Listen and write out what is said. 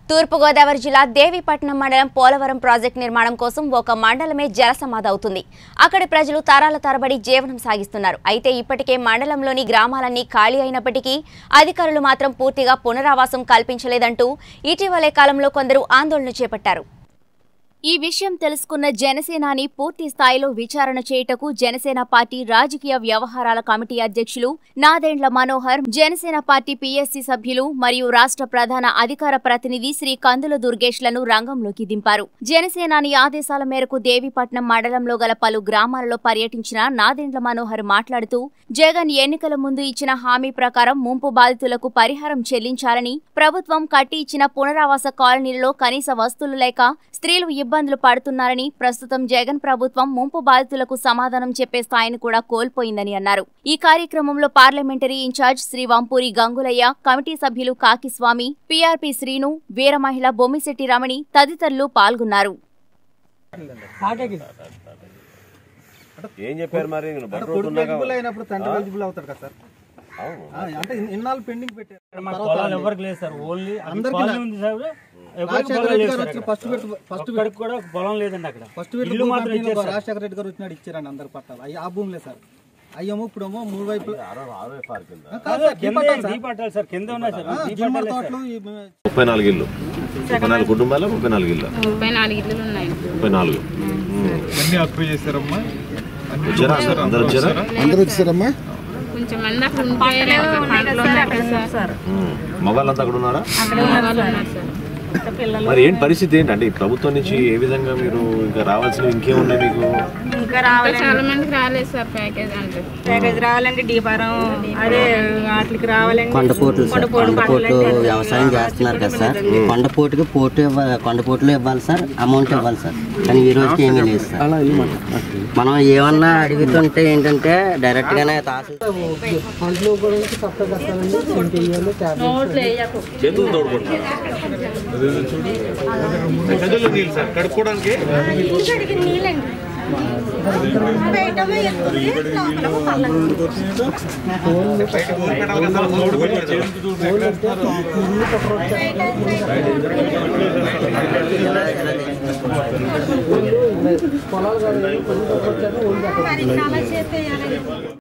తూర్పుగోదావరి జిల్లా దేవీపట్నం మండలం పోలవరం ప్రాజెక్టు నిర్మాణం కోసం ఒక మండలమే జలసమాధి అవుతుంది అక్కడి ప్రజలు తరాల తరబడి జీవనం సాగిస్తున్నారు అయితే ఇప్పటికే మండలంలోని గ్రామాలన్నీ ఖాళీ అయినప్పటికీ అధికారులు మాత్రం పూర్తిగా పునరావాసం కల్పించలేదంటూ ఇటీవలే కాలంలో కొందరు ఆందోళన చేపట్టారు ఈ విషయం తెలుసుకున్న జనసేనాని పూర్తి స్థాయిలో విచారణ చేయుటకు జనసేన పార్టీ రాజకీయ వ్యవహారాల కమిటీ అధ్యక్షులు నాదెండ్ల మనోహర్ జనసేన పార్టీ పీఎస్సీ సభ్యులు మరియు రాష్ట్ర ప్రధాన అధికార ప్రతినిధి శ్రీ కందుల దుర్గేష్లను రంగంలోకి దింపారు జనసేనాని ఆదేశాల మేరకు దేవీపట్నం మండలంలో గల పలు గ్రామాలలో పర్యటించిన నాదెండ్ల మనోహర్ మాట్లాడుతూ జగన్ ఎన్నికల ముందు ఇచ్చిన హామీ ప్రకారం ముంపు బాధితులకు పరిహారం చెల్లించాలని ప్రభుత్వం కట్టి ఇచ్చిన పునరావాస కాలనీలలో కనీస వస్తువులు లేక స్త్రీలు ఇబ్బందులు పడుతున్నారని ప్రస్తుతం జగన్ ప్రభుత్వం ముంపు బాధితులకు సమాధానం చెప్పే స్థాయిని కూడా కోల్పోయిందని అన్నారు ఈ కార్యక్రమంలో parliamentary in charge Shri Vampuri Gangulaiah committee సభ్యులు కాకిస్వామి పీఆర్పీ శ్రీను వీరమహిళ బొమ్మిశెట్టి రమణి తదితరులు పాల్గొన్నారు ఏం చెప్పారు మరి నేను బయట కొడుకు ఉంటున్నా ఎలిజిబుల్ కాబట్టి. అయినప్పుడు తండ్రి ఎలిజిబుల్ అవుతాడు కదా సార్ అవును ఆ, అంటే ఇన్- ఇన్నాళ్ళు పెండింగ్ పెట్టారు మన పొలాలు ఎవరికి లేదు సార్ ఓన్లీ అందరికీ పొలం నా- ఉంది సార్ ఎవరికి రాజశేఖర పొలం రెడ్డి లేదు గారు సార్ వచ్చి అక్కడ. ఫస్ట్ పెట్టు ఫస్ట్ ఒక్కడికి కూడా ఒక పొలం లేదండి అక్కడ ఫస్ట్ వీళ్ళు ఇల్లు భూ మాత్రం పంపిణీలో ఇచ్చారు సార్. రాజశేఖర రెడ్డి గారు వచ్చినాడు ఇచ్చారండి అందరు పట్టాలు అయ్యి ఆ భూములే సార్ అయ్యేమో ఇప్పుడేమో మూడు వైపులు ఆరో ఆరో ఎఫ్ఆర్ కింద కాదు అదే సార్, కింద పట్టాలు సార్. డీ పట్టాలి సార్ కింద ఉన్నాయి సార్ డీ జిమ్మర్ పట్టాలి సార్. తోటలు ఈ- ముప్పై నాలుగు ఇల్లు ముప్పై నాలుగు కుటుంబాలు ముప్పై నాలుగు ఇల్లు ముప్పై నాలుగు ఇల్లులు ఉన్నాయి ముప్పై నాలుగు అన్ని ఆక్యుపై చేశారమ్మా అన్ని వచ్చారా అందరు వచ్చారా అందరూ వచ్చారమ్మా కొంచెం మంది అక్కడ ఉంటే పంటలు ఉన్నాయి అక్కడ సార్ ఉమ్. మగవాళ్ళంతా అక్కడ ఉన్నారా అక్కడ మగవాళ్ళు ఉన్నారు సార్ మరి ఏంటి పరిస్థితి ఏంటంటే ఈ ప్రభుత్వం నుంచి ఏ విధంగా మీరు ఇంకా రావాల్సినవి ఇంకేమున్నాయి మీకు ఇంకా చాలా మందికి రాలేదు సార్ ప్యాకేజ్ అంటే ప్యాకేజ్ రావాలంటే డీపారం అదే వాటికి రావాలంటే కొండపోట్లు సార్ కొండపోట్లు వ్యవసాయం చేస్తున్నారు కదా సార్ ఈ కొండపోటుకి పోటు ఇవ్వాలి కొండపోట్లు ఇవ్వాలి సార్ అమౌంట్ ఇవ్వాలి సార్ కానీ ఈ రోజుకి ఏమీ లేదు సార్ మనం ఏమన్నా అడుగుతుంటే ఏంటంటే డైరెక్ట్ గానే తాసు చేతులు తోడుకుంటున్నారు గదిలో నీళ్ళు సార్ కడుక్కోవడానికి చాలా చేస్తే